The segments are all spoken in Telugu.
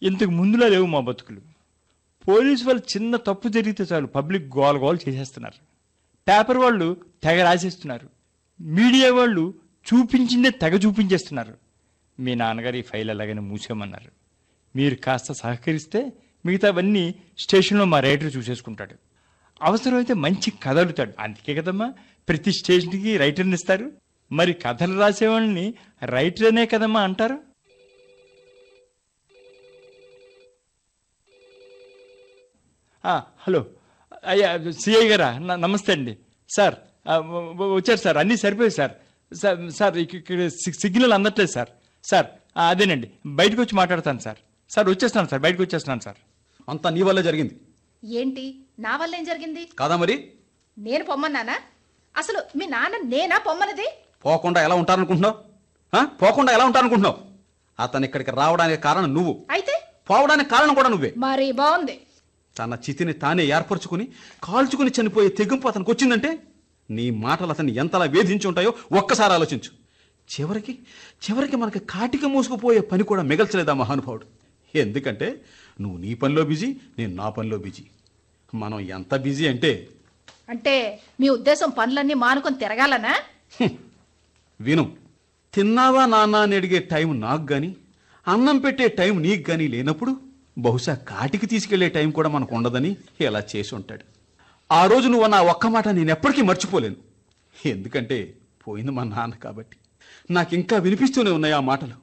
ఇంతకు ముందులా లేవు మా బతుకులు పోలీసు వాళ్ళు చిన్న తప్పు జరిగితే చాలు పబ్లిక్ గోల గోల చేసేస్తున్నారు పేపర్ వాళ్ళు తెగ రాసేస్తున్నారు మీడియా వాళ్ళు చూపించిందే తెగ చూపించేస్తున్నారు మీ నాన్నగారు ఈ ఫైల్ అలాగని మూసేయమన్నారు మీరు కాస్త సహకరిస్తే మిగతావన్నీ స్టేషన్లో మా రైటర్ చూసేసుకుంటాడు అవసరమైతే మంచి కథ అడుగుతాడు అందుకే కదమ్మా ప్రతి స్టేషన్కి రైటర్ని ఇస్తారు మరి కథలు రాసేవాళ్ళని రైటర్ అనే కదమ్మా అంటారు ఆ, హలో అయ్యా సిఐ గారా న- నమస్తే అండి సార్ ఆ, వ- వ- వచ్చారు సార్ అన్నీ సరిపోయాయి సార్ సార్ సార్ ఇక- ఇక్కడ సి- సిగ్నల్ అందట్లేదు సార్ సార్ ఆ, అదేనండి బయటకు వచ్చి మాట్లాడతాను సార్ సార్ వచ్చేస్తాను సార్ బయటకు వచ్చేస్తున్నాను సార్ అంతా నీ వల్లే జరిగింది ఏంటి నా వల్ల ఏం జరిగింది కాదా మరి నేను పొమ్మన్నానా అసలు మీ నాన్న నేనా పొమ్మన్నది పోకుండా ఎలా ఉంటారనుకుంటున్నావు ఆ? పోకుండా ఎలా ఉంటారనుకుంటున్నావు అతను ఇక్కడికి రావడానికి కారణం నువ్వు అయితే పోవడానికి కారణం కూడా నువ్వే మరి బాగుంది తన చితిని తానే ఏర్పరచుకుని కాల్చుకుని చనిపోయే తెగింపు అతనికి వచ్చిందంటే నీ మాటలు అతన్ని ఎంతలా వేధించి ఉంటాయో ఒక్కసారి ఆలోచించు చివరికి చివరికి మనకి కాటిక మూసుకుపోయే పని కూడా మిగల్చలేదా మహానుభావుడు ఎందుకంటే నువ్వు నీ పనిలో బిజీ నేను నా పనిలో బిజీ మనం ఎంత బిజీ అంటే అంటే మీ ఉద్దేశం పనులన్నీ మానుకొని తిరగాలనా హ్మ్. విను తిన్నావా నాన్న అని అడిగే టైం నాకు గాని అన్నం పెట్టే టైం నీకు గాని లేనప్పుడు బహుశా కాటికి తీసుకెళ్లే టైం కూడా మనకు ఉండదని ఇలా చేసి ఉంటాడు ఆ రోజు నువ్వు నా ఒక్క మాట నేను ఎప్పటికీ మర్చిపోలేను ఎందుకంటే పోయింది మా నాన్న కాబట్టి నాకు ఇంకా వినిపిస్తూనే ఉన్నాయి ఆ మాటలు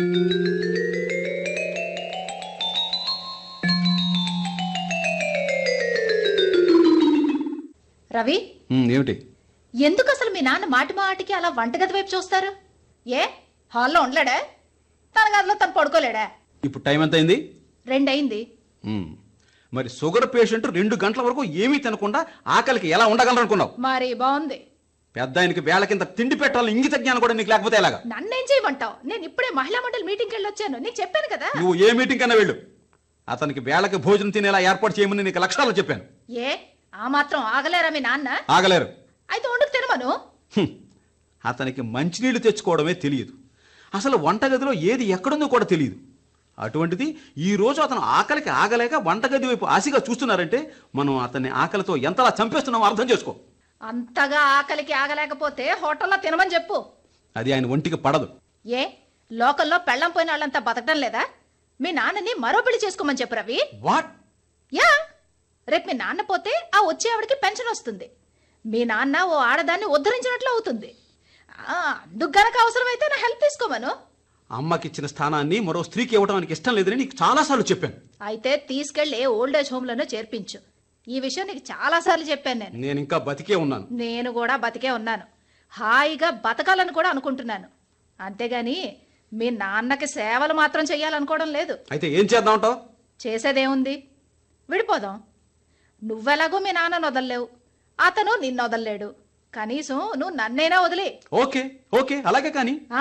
రవి హ్మ్, ఏమిటి ఎందుకు అసలు మీ నాన్న మాటి మాటికి అలా వంటగది వైపు చూస్తారు ఏ హాల్లో ఉండలేడా తన గదిలో తను పడుకోలేడా ఇప్పుడు టైం ఎంత అయింది రెండయింది హ్మ్. మరి షుగర్ పేషెంట్ రెండు గంటల వరకు ఏమీ తినకుండా ఆకలికి ఎలా ఉండగలరనుకున్నావు మరి బాగుంది పెద్ద ఆయనకి వేళ కింద తిండి పెట్టాలని ఇంగిత జ్ఞానం కూడా నీకు లేకపోతే ఎలాగా నన్నేం చేయమంటావు నేను ఇప్పుడే మహిళా మండలి మీటింగ్కి వెళ్ళి వచ్చాను నీకు చెప్పాను కదా నువ్వు ఏ మీటింగ్ కన్నా వెళ్ళు అతనికి వేళకి భోజనం తినేలా ఏర్పాటు చేయమని నీకు లక్షణాలు చెప్పాను ఏ ఆ మాత్రం ఆగలేరా మీ నాన్న ఆగలేరు అయితే వండుకు తినమను హ్మ్. అతనికి మంచినీళ్లు తెచ్చుకోవడమే తెలియదు అసలు వంటగదిలో ఏది ఎక్కడుందో కూడా తెలియదు అటువంటిది ఈ రోజు అతను ఆకలికి ఆగలేక వంటగది వైపు ఆశగా చూస్తున్నారంటే మనం అతన్ని ఆకలితో ఎంతలా చంపేస్తున్నామో అర్థం చేసుకో అంతగా ఆకలికి ఆగలేకపోతే హోటల్లో తినమని చెప్పు అది ఆయన ఒంటికి పడదు ఏ లోకల్లో పెళ్ళం పోయిన వాళ్ళంతా బతకడం లేదా మీ నాన్నని మరో పెళ్లి చేసుకోమని చెప్పు రవి వాట్ యా రేపు మీ నాన్న పోతే ఆ వచ్చే ఆవిడకి పెన్షన్ వస్తుంది మీ నాన్న ఓ ఆడదాన్ని ఉద్ధరించినట్లు అవుతుంది ఆ, అందుకు గనక అవసరమైతే నా హెల్ప్ తీసుకోమను అమ్మకిచ్చిన స్థానాన్ని మరో స్త్రీకి ఇవ్వడం ఆయనకి ఇష్టం లేదని నీకు చాలాసార్లు చెప్పాను అయితే తీసుకెళ్లి ఓల్డ్ ఏజ్ హోమ్లోనే చేర్పించు ఈ విషయం నీకు చాలాసార్లు చెప్పాను నేను నేను ఇంకా బతికే ఉన్నాను నేను కూడా బతికే ఉన్నాను హాయిగా బతకాలని కూడా అనుకుంటున్నాను అంతేగాని మీ నాన్నకి సేవలు మాత్రం చెయ్యాలనుకోవడం లేదు అయితే ఏం చేద్దామంటావు చేసేదేముంది విడిపోదాం నువ్వెలాగో మీ నాన్నను వదలలేవు అతను నిన్ను వదలలేడు కనీసం నువ్వు నన్నైనా వదిలే ఓకే ఓకే అలాగే కానీ ఆ?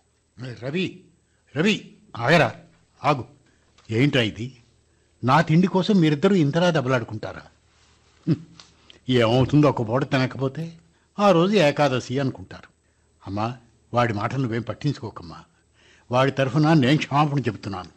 రవి రవి ఆగరా ఆగు ఏంట్రా ఇది నా తిండి కోసం మీరిద్దరూ ఇంతలా దెబ్బలాడుకుంటారా హ్మ్. ఏమవుతుందో ఒక పూట తినకపోతే ఆ రోజు ఏకాదశి అనుకుంటారు అమ్మా వాడి మాటలు నువ్వేం పట్టించుకోకమ్మా వాడి తరఫున నేను క్షమాపణ చెబుతున్నాను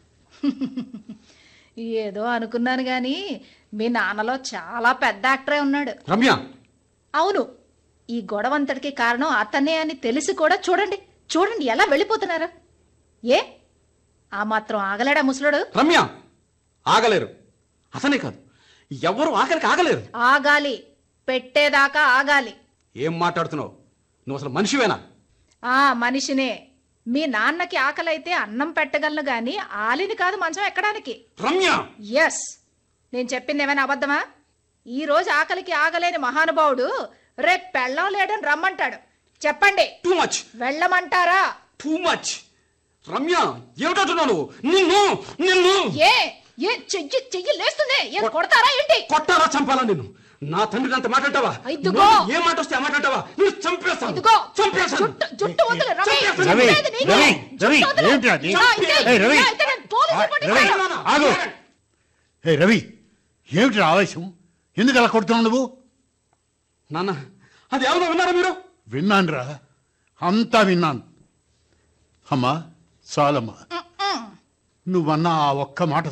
ఏదో అనుకున్నాను గాని మీ నాన్నలో చాలా పెద్ద యాక్టరే ఉన్నాడు రమ్య అవును ఈ గొడవంతటికి కారణం అతనే అని తెలిసి కూడా చూడండి చూడండి ఎలా వెళ్ళిపోతున్నారు ఏ ఆ మాత్రం ఆగలేడా ముసలుడు రమ్య ఆగలేరు అతనే కాదు ఎవరు ఆఖరికి ఆగలేరు ఆగాలి పెట్టేదాకా ఆగాలి ఏం మాట్లాడుతున్నావు నువ్వు అసలు మనిషివేనా ఆ మనిషినే మీ నాన్నకి ఆకలైతే అన్నం పెట్టగలను గాని ఆలిని కాదు మంచం ఎక్కడానికి రమ్య ఎస్ నేను చెప్పింది ఏమైనా అబద్ధమా ఈ రోజు ఆకలికి ఆగలేని మహానుభావుడు రేపు పెళ్ళం లేడని రమ్మంటాడు చెప్పండి టూ మచ్ వెళ్ళమంటారా టూ మచ్ రమ్య ఏమిటంటున్నావు నువ్వు నిన్ను నిన్ను ఏ ఏ చెయ్యి చెయ్యి లేస్తుంది ఏం కొడతారా ఏంటి కొట్టాలా చంపాలా నిన్ను నా తండ్రిని అంత మాట్లాడతావా ఇదిగో. నోటికి ఏ మాట వస్తే ఆ మాట్లాడతావా నువ్వు చంపేస్తాను ఇదిగో చంపేస్తాను జుట్టు జుట్టు వదిలే రవి చంపేస్తాను. రవి, లేదు నీకు. రవి, జుట్టు రవి, వదిలే. ఏంటి అది? ఇలా అయితే- ఏయ్, రవి. ఇలా అయితే నేను పోలీసు ఆ, రిపోర్ట్ రవి. ఇస్తాను. ఆగు ఏ రవి ఏమిటి ఆవేశం ఎందుకు అలా కొడుతున్నావు నువ్వు నాన్న అది ఎవరో విన్నారా మీరు విన్నానురా అంతా విన్నాను అమ్మా చాలమ్మా నువ్వన్న ఆ ఒక్క మాట